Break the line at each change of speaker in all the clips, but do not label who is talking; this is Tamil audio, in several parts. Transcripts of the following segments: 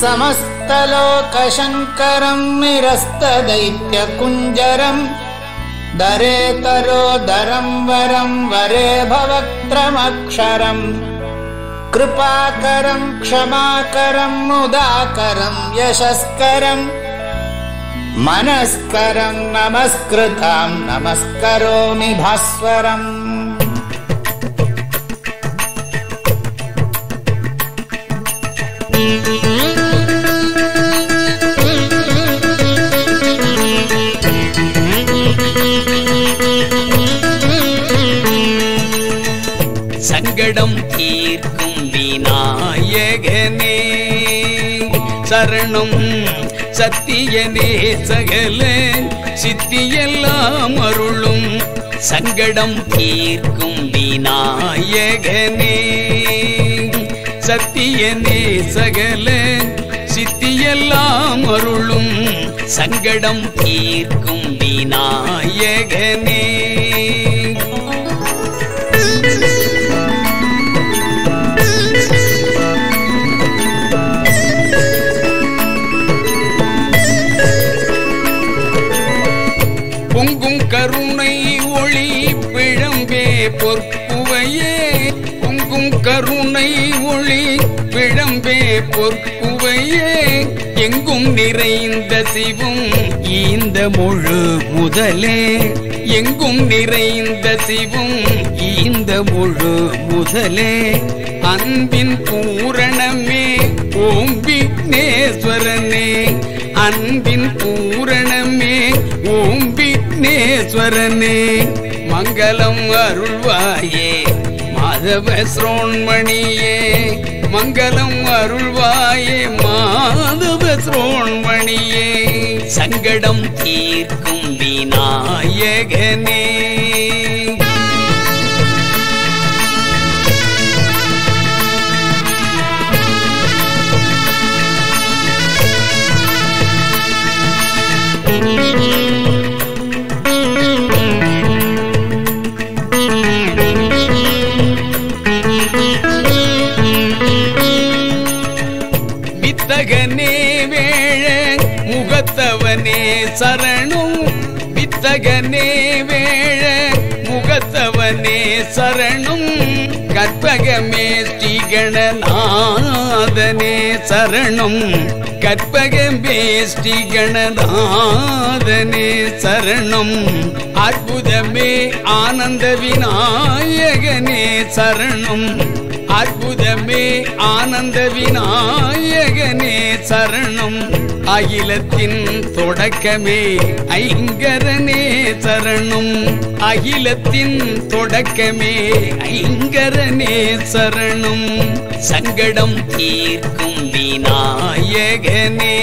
समस्तलोकशङ्करम् निरस्तदैत्यकुञ्जरम् दरेतरोदरम् वरम् वरे भवक्त्रमक्षरम् कृपाकरम् क्षमाकरम् मुदाकरम् यशस्करम् मनस्करम् नमस्कृताम् नमस्करोमि भास्वरम्
சங்கடம் தீர்க்கும் விநாயகனே சரணம் சத்தியனே சகல சித்தியெல்லாம் அருளும் சங்கடம் தீர்க்கும் விநாயகனே சத்தியனே சகல சித்தியெல்லாம் அருளும் சங்கடம் தீர்க்கும் விநாயகனே பொங்கும் கருணை ஒளி பிழம்பே பொற்புவையே பொங்கும் கருணை ஒளி பிழம்பே பொற்புவையே எங்கும் நிறைந்த சிவம் இந்த முழு முதலே எங்கும் நிறைந்த சிவம் இந்த முழு முதலே அன்பின் பூரணமே ஓம் விக்னேஸ்வரனே அன்பின் பூரணமே ஓம் விக்னேஸ்வரனே மங்களம் அருள்வாயே மாதவ ஸ்ரோண்மணியே மங்களம் அருள்வாயே மாதவ ஸ்ரோண்மணியே சங்கடம் தீர்க்கும் விநாயகனே வித்தகனே வேழ முகத்தவனே சரணம் வித்தகனே வேழ முகத்தவனே சரணம் கற்பகமே ஸ்ரீகணநாதனே சரணம் கற்பகமே ஸ்ரீகணநாதனே சரணம் அற்புதமே ஆனந்த விநாயகனே சரணம் அற்புதமே ஆனந்த விநாயகனே சரணம் அகிலத்தின் தொடக்கமே ஐங்கரனே சரணம் அகிலத்தின் தொடக்கமே ஐங்கரனே சரணம் சங்கடம் தீர்க்கும் விநாயகனே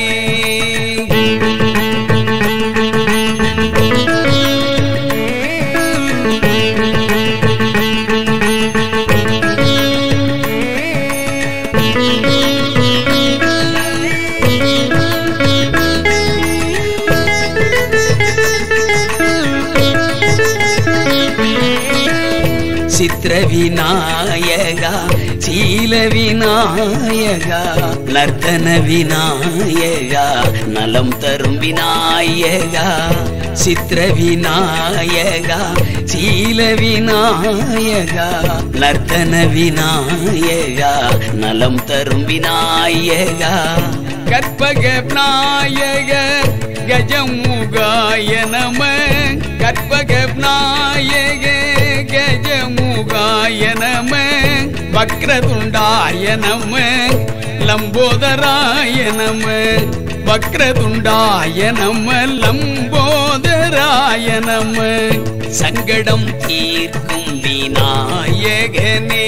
சித்திர விநாயகா சீல விநாயகா நர்த்தன விநாயகா நலம் தரும் விநாயகா சித்திர விநாயகா சீல விநாயகா நர்த்தன விநாயகா நலம் தரும் விநாயகா கற்பக விநாயக கஜமுகாய நம கற்பக விநாயக கஜமுகாய நம வக்ரதுண்டாய நம லம்போதராய நம வக்ரதுண்டாய நம லம்போதராய நம சங்கடம் தீர்க்கும் விநாயகனே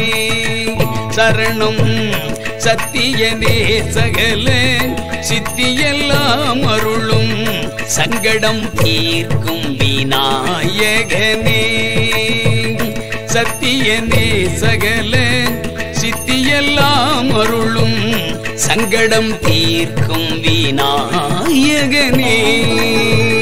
சரணம் சத்தியனே சகல சித்தியெல்லாம் அருளும் சங்கடம் தீர்க்கும் விநாயகனே சத்தியனே சகல சித்தியெல்லாம் அருளும் சங்கடம் தீர்க்கும் விநாயகனே